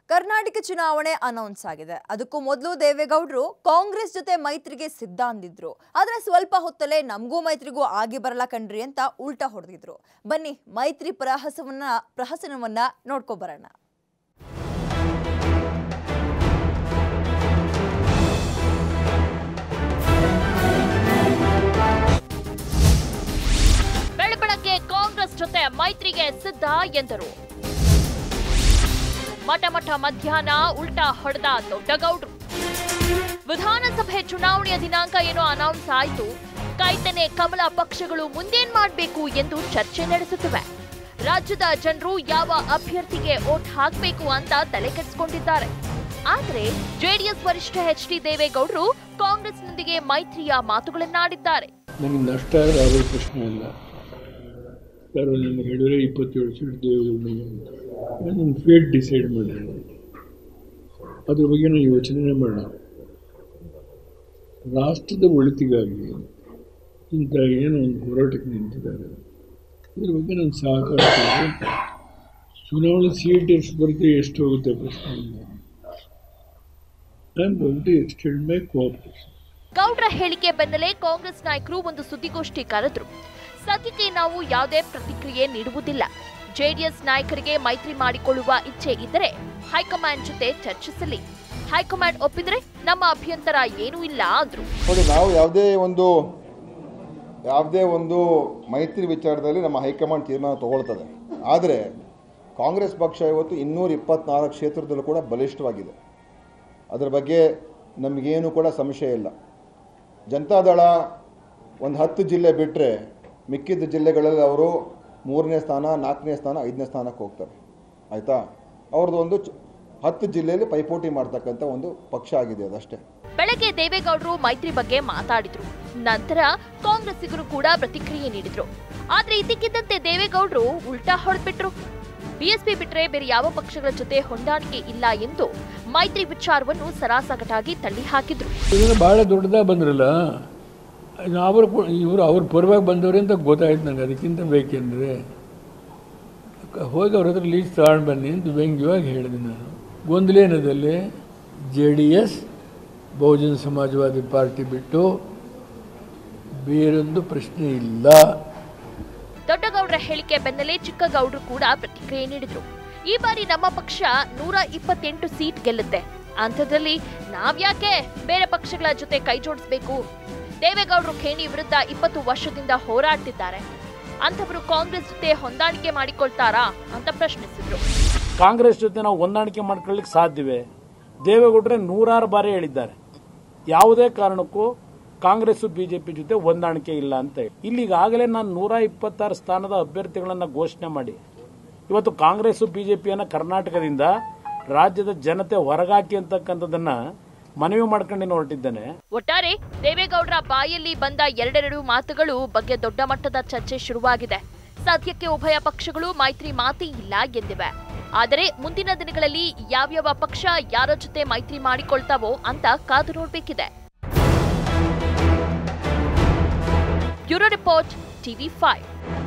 ಕರ್ನಾಟಕ ಚುನಾವಣೆ ಅನೌನ್ಸ್ ಆಗಿದೆ ಅದಕ್ಕೂ ಮೊದಲು ದೇವೇಗೌಡರು ಕಾಂಗ್ರೆಸ್ ಜೊತೆ ಮೈತ್ರಿಗೆ ಸಿದ್ಧ ಅಂದಿದ್ರು ಆದ್ರೆ ಸ್ವಲ್ಪ ಹೊತ್ತಲ್ಲೇ ನಮಗೂ ಮೈತ್ರಿಗೂ ಆಗಿ ಬರಲ್ಲ ಕಣ್ರಿ ಅಂತ ಉಲ್ಟಾ ಹೊಡೆದಿದ್ರು ಬನ್ನಿ ಮೈತ್ರಿ ಪ್ರಹಸವನ್ನ ಪ್ರಹಸನವನ್ನ ನೋಡ್ಕೊ ಬರೋಣ ಬೆಳಬೆಳಗ್ಗೆ ಕಾಂಗ್ರೆಸ್ ಜೊತೆ ಮೈತ್ರಿಗೆ ಸಿದ್ಧ ಎಂದರು ಮಠ ಮಠ ಮಧ್ಯಾಹ್ನ ಉಲ್ಟಾ ಹೊಡೆದ ದೊಡ್ಡಗೌಡ್ರು ವಿಧಾನಸಭೆ ಚುನಾವಣೆಯ ದಿನಾಂಕ ಏನೋ ಅನೌನ್ಸ್ ಆಯ್ತು ಕಾಯ್ತನೆ ಕಮಲ ಪಕ್ಷಗಳು ಮುಂದೇನ್ ಮಾಡಬೇಕು ಎಂದು ಚರ್ಚೆ ನಡೆಸುತ್ತಿವೆ ರಾಜ್ಯದ ಜನರು ಯಾವ ಅಭ್ಯರ್ಥಿಗೆ ವೋಟ್ ಹಾಕಬೇಕು ಅಂತ ತಲೆ ಕೆಡಿಸಿಕೊಂಡಿದ್ದಾರೆ ಆದ್ರೆ ಜೆಡಿಎಸ್ ವರಿಷ್ಠ ಎಚ್ ಡಿ ದೇವೇಗೌಡರು ಕಾಂಗ್ರೆಸ್ನೊಂದಿಗೆ ಮೈತ್ರಿಯ ಮಾತುಗಳನ್ನಾಡಿದ್ದಾರೆ ನನಗೆ ನಷ್ಟ ಆಗೋ ಪ್ರಶ್ನೆ ಇಲ್ಲ ಯಾರೋ ನನಗೆ ಹೇಳಿದ್ರೆ ಇಪ್ಪತ್ತೇಳು ಸೀಟ್ ದೇವೇಗೌಡನಿಗೆ ಅಂತ ನಾನು ಫೇಟ್ ಡಿಸೈಡ್ ಮಾಡಿದೆ ಅದ್ರ ಬಗ್ಗೆ ನಾನು ಯೋಚನೆ ಮಾಡೋಣ ರಾಷ್ಟ್ರದ ಒಳಿತಿಗಾಗಿ ಇಂಥ ಏನೋ ಒಂದು ಹೋರಾಟಕ್ಕೆ ನಿಂತಿದ್ದಾರೆ ಇದ್ರ ಬಗ್ಗೆ ನಾನು ಸಾಕಷ್ಟು ಚುನಾವಣೆ ಸೀಟ್ ಎಷ್ಟು ಬರುತ್ತೆ ಎಷ್ಟು ಹೋಗುತ್ತೆ ಪ್ರಶ್ನೆ ಇಲ್ಲ I am going to extend my cooperation ಗೌಡ್ರ ಹೇಳಿಕೆ ಬೆನ್ನಲ್ಲೇ ಕಾಂಗ್ರೆಸ್ ನಾಯಕರು ಒಂದು ಸುದ್ದಿಗೋಷ್ಠಿ ಕರೆದ್ರು ಸದ್ಯಕ್ಕೆ ನಾವು ಯಾವುದೇ ಪ್ರತಿಕ್ರಿಯೆ ನೀಡುವುದಿಲ್ಲ ಜೆಡಿಎಸ್ ನಾಯಕರಿಗೆ ಮೈತ್ರಿ ಮಾಡಿಕೊಳ್ಳುವ ಇಚ್ಛೆ ಇದ್ದರೆ ಹೈಕಮಾಂಡ್ ಜೊತೆ ಚರ್ಚಿಸಲಿ ಹೈಕಮಾಂಡ್ ಒಪ್ಪಿದ್ರೆ ನಮ್ಮ ಅಭ್ಯಂತರ ಏನೂ ಇಲ್ಲ ಅಂದ್ರು ನೋಡಿ ನಾವು ಯಾವುದೇ ಒಂದು ಯಾವುದೇ ಒಂದು ಮೈತ್ರಿ ವಿಚಾರದಲ್ಲಿ ನಮ್ಮ ಹೈಕಮಾಂಡ್ ತೀರ್ಮಾನ ತಗೊಳ್ತದೆ ಆದರೆ ಕಾಂಗ್ರೆಸ್ ಪಕ್ಷ ಇವತ್ತು ಇನ್ನೂರ ಇಪ್ಪತ್ನಾಲ್ಕು ಕ್ಷೇತ್ರದಲ್ಲೂ ಕೂಡ ಬಲಿಷ್ಠವಾಗಿದೆ ಅದರ ಬಗ್ಗೆ ನಮಗೇನು ಕೂಡ ಸಂಶಯ ಇಲ್ಲ ಜನತಾದಳ ಒಂದು ಹತ್ತು ಜಿಲ್ಲೆ ಬಿಟ್ಟರೆ ಮಿಕ್ಕಿದ ಜಿಲ್ಲೆಗಳಲ್ಲಿ ಅವರು ಮೂರನೇ ಸ್ಥಾನ ನಾಲ್ಕನೇ ಸ್ಥಾನ ಐದನೇ ಸ್ಥಾನಕ್ಕೆ ಹೋಗ್ತಾರೆ ಆಯಿತಾ ಅವ್ರದ್ದು ಒಂದು ಚ- ಹತ್ತು ಜಿಲ್ಲೆಯಲ್ಲಿ ಪೈಪೋಟಿ ಮಾಡ್ತಕ್ಕಂಥ ಒಂದು ಪಕ್ಷ ಆಗಿದೆ ಅದಷ್ಟೇ ಬೆಳಗ್ಗೆ ದೇವೇಗೌಡರು ಮೈತ್ರಿ ಬಗ್ಗೆ ಮಾತಾಡಿದ್ರು ನಂತರ ಕಾಂಗ್ರೆಸ್ಸಿಗರು ಕೂಡ ಪ್ರತಿಕ್ರಿಯೆ ನೀಡಿದ್ರು ಆದ್ರೆ ಇದಕ್ಕಿದ್ದಂತೆ ದೇವೇಗೌಡರು ಉಲ್ಟಾ ಹೊಡೆದ್ಬಿಟ್ರು ಬಿಎಸ್ಪಿ ಬಿಟ್ರೆ ಬೇರೆ ಯಾವ ಪಕ್ಷಗಳ ಜೊತೆ ಹೊಂದಾಣಿಕೆ ಇಲ್ಲ ಎಂದು ಮೈತ್ರಿ ವಿಚಾರವನ್ನು ಸರಾಸಗಟಾಗಿ ತಳ್ಳಿ ಹಾಕಿದ್ರು ಇದೆಲ್ಲ ಭಾಳ ದೊಡ್ಡದಾಗ ಬಂದ್ರಲ್ಲ ಅವರು ಇವರು ಅವ್ರ ಪರವಾಗಿ ಬಂದವ್ರೆ ಅಂತ ಗೊತ್ತಾಯ್ತು ನನಗೆ ಅದಕ್ಕಿಂತ ಬೇಕೆಂದರೆ ಹೋಗಿ ಅವ್ರ ಹತ್ರ ಲೀಸ್ಟ್ ತಗೊಂಡು ಬನ್ನಿ ಅಂತ ವ್ಯಂಗ್ಯವಾಗಿ ಹೇಳಿದೆ ನಾನು ಗೊಂದಲೇನದಲ್ಲಿ J D S Bahujan Samajwadi Party ಬಿಟ್ಟು ಬೇರೊಂದು ಪ್ರಶ್ನೆ ಇಲ್ಲ ದೊಡ್ಡಗೌಡರ ಹೇಳಿಕೆ ಬೆನ್ನಲ್ಲೇ ಚಿಕ್ಕಗೌಡರು ಕೂಡ ಪ್ರತಿಕ್ರಿಯೆ ನೀಡಿದ್ರು ಈ ಬಾರಿ ನಮ್ಮ ಪಕ್ಷ ನೂರ ಇಪ್ಪತ್ತೆಂಟು ಸೀಟ್ ಗೆಲ್ಲುತ್ತೆ ಅಂಥದ್ರಲ್ಲಿ ನಾವ್ಯಾಕೆ ಬೇರೆ ಪಕ್ಷಗಳ ಜೊತೆ ಕೈ ಜೋಡಿಸ್ಬೇಕು ದೇವೇಗೌಡರು ಖೇಣಿ ವಿರುದ್ಧ ಇಪ್ಪತ್ತು ವರ್ಷದಿಂದ ಹೋರಾಡ್ತಿದ್ದಾರೆ ಅಂಥವರು ಕಾಂಗ್ರೆಸ್ ಜೊತೆ ಹೊಂದಾಣಿಕೆ ಮಾಡಿಕೊಳ್ತಾರಾ ಅಂತ ಪ್ರಶ್ನಿಸಿದ್ರು ಕಾಂಗ್ರೆಸ್ ಜೊತೆ ನಾವು ಹೊಂದಾಣಿಕೆ ಮಾಡ್ಕೊಳ್ಳಿಕ್ಕೆ ಸಾಧ್ಯವೇ ದೇವೇಗೌಡರೆ ನೂರಾರು ಬಾರಿ ಹೇಳಿದ್ದಾರೆ ಯಾವುದೇ ಕಾರಣಕ್ಕೂ ಕಾಂಗ್ರೆಸ್ ಬಿಜೆಪಿ ಜೊತೆ ಹೊಂದಾಣಿಕೆ ಇಲ್ಲ ಅಂತ ಹೇಳಿ ಇಲ್ಲಿಗಾಗಲೇ ನಾನು ನೂರ ಇಪ್ಪತ್ತಾರು ಸ್ಥಾನದ ಅಭ್ಯರ್ಥಿಗಳನ್ನ ಘೋಷಣೆ ಮಾಡಿ ಇವತ್ತು ಕಾಂಗ್ರೆಸ್ ಬಿಜೆಪಿಯನ್ನ ಕರ್ನಾಟಕದಿಂದ ರಾಜ್ಯದ ಜನತೆ ಹೊರಗಾಕಿ ಅಂತಕ್ಕಂಥದ್ದನ್ನ ಮನವಿ ಮಾಡ್ಕೊಂಡು ಹೊರಟಿದ್ದೇನೆ ಒಟ್ಟಾರೆ ದೇವೇಗೌಡರ ಬಾಯಲ್ಲಿ ಬಂದ ಎರಡೆರಡು ಮಾತುಗಳು ಬಗ್ಗೆ ದೊಡ್ಡ ಮಟ್ಟದ ಚರ್ಚೆ ಶುರುವಾಗಿದೆ ಸದ್ಯಕ್ಕೆ ಉಭಯ ಪಕ್ಷಗಳು ಮೈತ್ರಿ ಮಾತೇ ಇಲ್ಲ ಎಂದಿವೆ ಆದರೆ ಮುಂದಿನ ದಿನಗಳಲ್ಲಿ ಯಾವ್ಯಾವ ಪಕ್ಷ ಯಾರ ಜೊತೆ ಮೈತ್ರಿ ಮಾಡಿಕೊಳ್ತಾವೋ ಅಂತ ಕಾದು ನೋಡ್ಬೇಕಿದೆ ಬ್ಯೂರೋ ರಿಪೋರ್ಟ್ ಟಿವಿ ಫೈವ್